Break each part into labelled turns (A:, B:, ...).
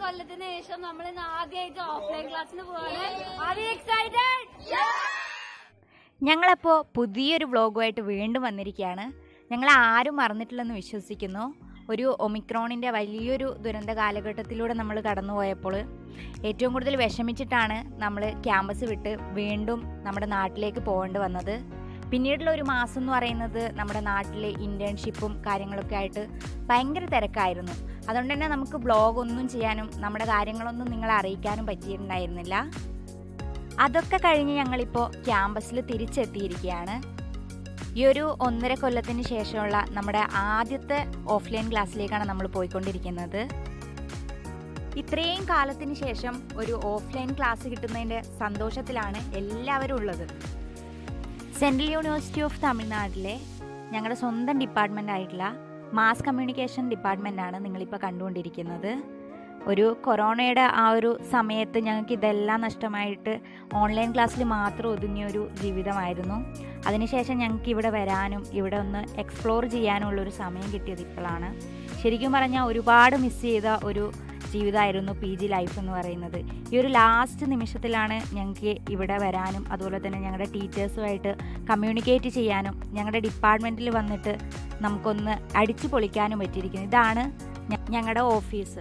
A: കൊല്ലത്തിന് ശേഷം നമ്മൾ ഇന്ന് ആദ്യമായിട്ട് ഓഫ്ലൈൻ ക്ലാസ്സിന് പോവാണ് ആർ എക്സൈറ്റഡ്
B: ഞങ്ങളപ്പോൾ പുതിയൊരു വ്ളോഗുമായിട്ട് വീണ്ടും വന്നിരിക്കുകയാണ് ഞങ്ങൾ ആരും മറന്നിട്ടില്ലെന്ന് വിശ്വസിക്കുന്നു ഒരു ഒമിക്രോണിൻ്റെ വലിയൊരു ദുരന്ത കാലഘട്ടത്തിലൂടെ നമ്മൾ കടന്നുപോയപ്പോൾ ഏറ്റവും കൂടുതൽ വിഷമിച്ചിട്ടാണ് നമ്മൾ ക്യാമ്പസ് വിട്ട് വീണ്ടും നമ്മുടെ നാട്ടിലേക്ക് പോകേണ്ടി വന്നത് പിന്നീടുള്ള ഒരു മാസം എന്ന് പറയുന്നത് നമ്മുടെ നാട്ടിലെ ഇൻറ്റേൺഷിപ്പും കാര്യങ്ങളൊക്കെ ആയിട്ട് ഭയങ്കര തിരക്കായിരുന്നു അതുകൊണ്ട് തന്നെ നമുക്ക് ബ്ലോഗ് ഒന്നും ചെയ്യാനും നമ്മുടെ കാര്യങ്ങളൊന്നും നിങ്ങളെ അറിയിക്കാനും പറ്റിയിട്ടുണ്ടായിരുന്നില്ല അതൊക്കെ കഴിഞ്ഞ് ഞങ്ങളിപ്പോൾ ക്യാമ്പസിൽ തിരിച്ചെത്തിയിരിക്കുകയാണ് ഈ ഒരു ഒന്നര കൊല്ലത്തിന് ശേഷമുള്ള നമ്മുടെ ആദ്യത്തെ ഓഫ്ലൈൻ ക്ലാസ്സിലേക്കാണ് നമ്മൾ പോയിക്കൊണ്ടിരിക്കുന്നത് ഇത്രയും കാലത്തിന് ശേഷം ഒരു ഓഫ്ലൈൻ ക്ലാസ് കിട്ടുന്നതിൻ്റെ സന്തോഷത്തിലാണ് എല്ലാവരും ഉള്ളത് സെൻട്രൽ യൂണിവേഴ്സിറ്റി ഓഫ് തമിഴ്നാട്ടിലെ ഞങ്ങളുടെ സ്വന്തം ഡിപ്പാർട്ട്മെൻ്റ് ആയിട്ടുള്ള മാസ് കമ്മ്യൂണിക്കേഷൻ ഡിപ്പാർട്ട്മെൻറ്റാണ് നിങ്ങളിപ്പോൾ കണ്ടുകൊണ്ടിരിക്കുന്നത് ഒരു കൊറോണയുടെ ആ ഒരു സമയത്ത് ഞങ്ങൾക്ക് ഇതെല്ലാം നഷ്ടമായിട്ട് ഓൺലൈൻ ക്ലാസ്സിൽ മാത്രം ഒതുങ്ങിയ ഒരു ജീവിതമായിരുന്നു അതിനുശേഷം ഞങ്ങൾക്ക് ഇവിടെ വരാനും ഇവിടെ ഒന്ന് എക്സ്പ്ലോർ ചെയ്യാനുള്ള ഒരു സമയം കിട്ടിയത് ഇപ്പോഴാണ് ശരിക്കും പറഞ്ഞാൽ ഒരുപാട് മിസ് ചെയ്ത ഒരു ജീവിതമായിരുന്നു പി ജി ലൈഫ് എന്ന് പറയുന്നത് ഈ ഒരു ലാസ്റ്റ് നിമിഷത്തിലാണ് ഞങ്ങൾക്ക് ഇവിടെ വരാനും അതുപോലെ തന്നെ ഞങ്ങളുടെ ടീച്ചേഴ്സുമായിട്ട് കമ്മ്യൂണിക്കേറ്റ് ചെയ്യാനും ഞങ്ങളുടെ ഡിപ്പാർട്ട്മെൻറ്റിൽ വന്നിട്ട് നമുക്കൊന്ന് അടിച്ചു പൊളിക്കാനും പറ്റിയിരിക്കുന്നത് ഇതാണ് ഞ- ഞങ്ങളുടെ ഓഫീസ്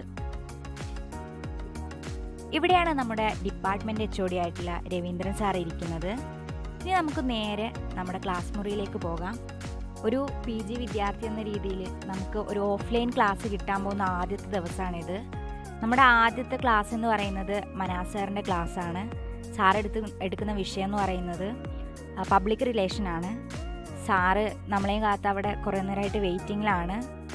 B: ഇവിടെയാണ് നമ്മുടെ ഡിപ്പാർട്ട്മെൻറ്റ് എച്ച് ഒ ഡി ആയിട്ടുള്ള രവീന്ദ്രൻ സാർ ഇരിക്കുന്നത് ഇനി നമുക്ക് നേരെ നമ്മുടെ ക്ലാസ് മുറിയിലേക്ക് പോകാം ഒരു പി ജി വിദ്യാർത്ഥി എന്ന രീതിയിൽ നമുക്ക് ഒരു ഓഫ്ലൈൻ ക്ലാസ് കിട്ടാൻ പോകുന്ന ആദ്യത്തെ ദിവസമാണിത് നമ്മുടെ ആദ്യത്തെ ക്ലാസ് എന്ന് പറയുന്നത് മനാസ് സാറിൻ്റെ ക്ലാസ്സാണ് സാർ എടുത്ത് എടുക്കുന്ന വിഷയം എന്ന് പറയുന്നത് പബ്ലിക് റിലേഷനാണ് സാറ് നമ്മളെയും കാത്ത് അവിടെ കുറേ നേരമായിട്ട് വെയിറ്റിങ്ങിലാണ്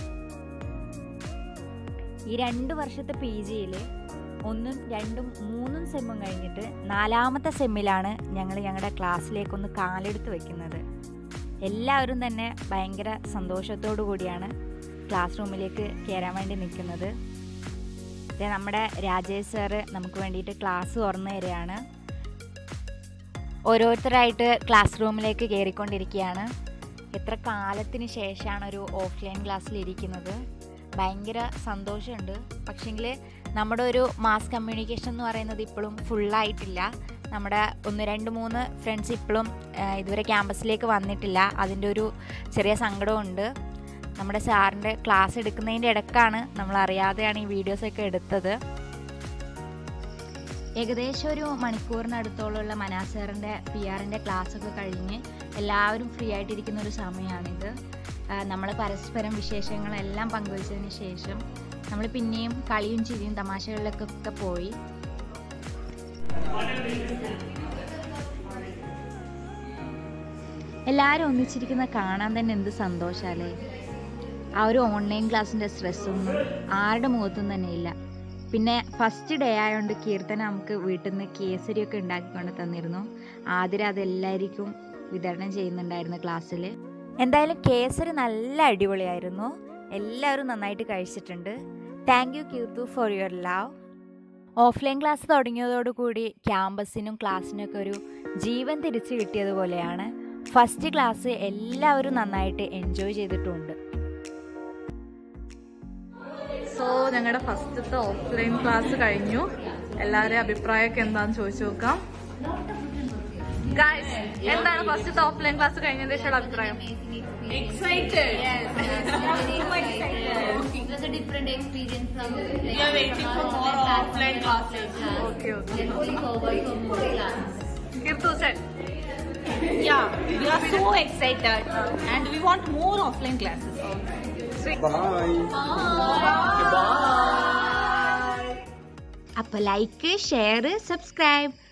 B: ഈ രണ്ട് വർഷത്തെ പി ജിയിൽ ഒന്നും രണ്ടും മൂന്നും സെമ്മും കഴിഞ്ഞിട്ട് നാലാമത്തെ സെമ്മിലാണ് ഞങ്ങൾ ഞങ്ങളുടെ ക്ലാസ്സിലേക്കൊന്ന് കാലെടുത്ത് വെക്കുന്നത് എല്ലാവരും തന്നെ ഭയങ്കര സന്തോഷത്തോടു കൂടിയാണ് ക്ലാസ് റൂമിലേക്ക് കയറാൻ വേണ്ടി നിൽക്കുന്നത് ദേ നമ്മുടെ രാജേഷ് സാറ് നമുക്ക് വേണ്ടിയിട്ട് ക്ലാസ് തുറന്നു തരികയാണ് ഓരോരുത്തരായിട്ട് ക്ലാസ് റൂമിലേക്ക് കയറിക്കൊണ്ടിരിക്കുകയാണ് എത്ര കാലത്തിന് ശേഷമാണ് ഒരു ഓഫ്ലൈൻ ക്ലാസ്സിൽ ഇരിക്കുന്നത് ഭയങ്കര സന്തോഷമുണ്ട് പക്ഷേങ്കിൽ നമ്മുടെ ഒരു മാസ് കമ്മ്യൂണിക്കേഷൻ എന്ന് പറയുന്നത് ഇപ്പോഴും ഫുള്ളായിട്ടില്ല നമ്മുടെ ഒന്ന് രണ്ട് മൂന്ന് ഫ്രണ്ട്സ് ഇപ്പോഴും ഇതുവരെ ക്യാമ്പസിലേക്ക് വന്നിട്ടില്ല അതിൻ്റെ ഒരു ചെറിയ സങ്കടമുണ്ട് നമ്മുടെ സാറിൻ്റെ ക്ലാസ് എടുക്കുന്നതിൻ്റെ ഇടക്കാണ് നമ്മൾ അറിയാതെയാണ് ഈ വീഡിയോസൊക്കെ എടുത്തത് ഏകദേശം ഒരു മണിക്കൂറിനടുത്തോളമുള്ള മനാസറിൻ്റെ പി ആറിൻ്റെ ക്ലാസ്സൊക്കെ കഴിഞ്ഞ് എല്ലാവരും ഫ്രീ ആയിട്ടിരിക്കുന്ന ഒരു സമയമാണിത് നമ്മൾ പരസ്പരം വിശേഷങ്ങളെല്ലാം പങ്കുവച്ചതിന് ശേഷം നമ്മൾ പിന്നെയും കളിയും ചിരിയും തമാശകളിലൊക്കെ പോയി എല്ലാവരും ഒന്നിച്ചിരിക്കുന്ന കാണാൻ തന്നെ എന്ത് സന്തോഷാലേ ആ ഒരു ഓൺലൈൻ ക്ലാസ്സിൻ്റെ സ്ട്രെസ്സൊന്നും ആരുടെ മുഖത്തും തന്നെ ഇല്ല പിന്നെ ഫസ്റ്റ് ഡേ ആയതുകൊണ്ട് കീർത്തന നമുക്ക് വീട്ടിൽ നിന്ന് കേസരിയൊക്കെ ഉണ്ടാക്കിക്കൊണ്ട് തന്നിരുന്നു ആതിര അതെല്ലാവർക്കും വിതരണം ചെയ്യുന്നുണ്ടായിരുന്നു ക്ലാസ്സിൽ എന്തായാലും കേസരി നല്ല അടിപൊളിയായിരുന്നു എല്ലാവരും നന്നായിട്ട് കഴിച്ചിട്ടുണ്ട് thank you Keerthu for your love offline class തുടങ്ങിയതോടുകൂടി ക്യാമ്പസിനും ക്ലാസ്സിനൊക്കെ ഒരു ജീവൻ തിരിച്ചു കിട്ടിയതുപോലെയാണ് ഫസ്റ്റ് ക്ലാസ് എല്ലാവരും നന്നായിട്ട് എൻജോയ് ചെയ്തിട്ടുണ്ട്
C: സോ ഞങ്ങളുടെ ഫസ്റ്റത്തെ ഓഫ്ലൈൻ ക്ലാസ് കഴിഞ്ഞു എല്ലാവരുടെയും അഭിപ്രായമൊക്കെ എന്താന്ന് ചോദിച്ചു നോക്കാം Guys, എന്താണ് ഫസ്റ്റത്തെ ഓഫ്ലൈൻ ക്ലാസ് കഴിഞ്ഞതിന് ശേഷമുള്ള അഭിപ്രായം
A: It was a different experience from
D: We are waiting for more offline classes.
C: Okay okay
A: looking forward for more classes.
C: Keerthu സെൻ
D: Yeah, we are so excited and we want more offline classes.
B: അപ്പോൾ like share subscribe